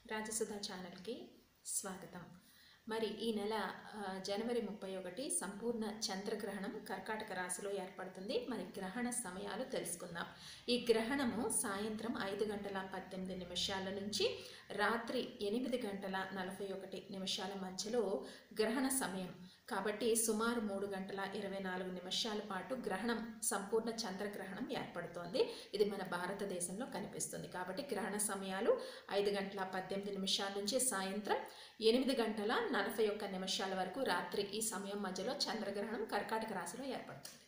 రాజసుధా ఛానల్కి స్వాగతం మరి ఈ నెల ఆ, జనవరి ముప్పై ఒకటి సంపూర్ణ చంద్రగ్రహణం కర్కాటక రాశిలో ఏర్పడుతుంది మరి గ్రహణ సమయాలు తెలుసుకుందాం ఈ గ్రహణము సాయంత్రం ఐదు గంటల పద్దెనిమిది నిమిషాల నుంచి రాత్రి ఎనిమిది గంటల నలభై ఒకటి నిమిషాల మధ్యలో గ్రహణ సమయం కాబట్టి సుమారు మూడు గంటల ఇరవై నాలుగు నిమిషాల పాటు గ్రహణం సంపూర్ణ చంద్రగ్రహణం ఏర్పడుతోంది ఇది మన భారతదేశంలో కనిపిస్తుంది కాబట్టి గ్రహణ సమయాలు ఐదు గంటల పద్దెనిమిది నిమిషాల నుంచి సాయంత్రం ఎనిమిది గంటల నలభై ఒక్క నిమిషాల వరకు రాత్రి ఈ సమయం మధ్యలో చంద్రగ్రహణం కర్కాటక రాశిలో ఏర్పడుతుంది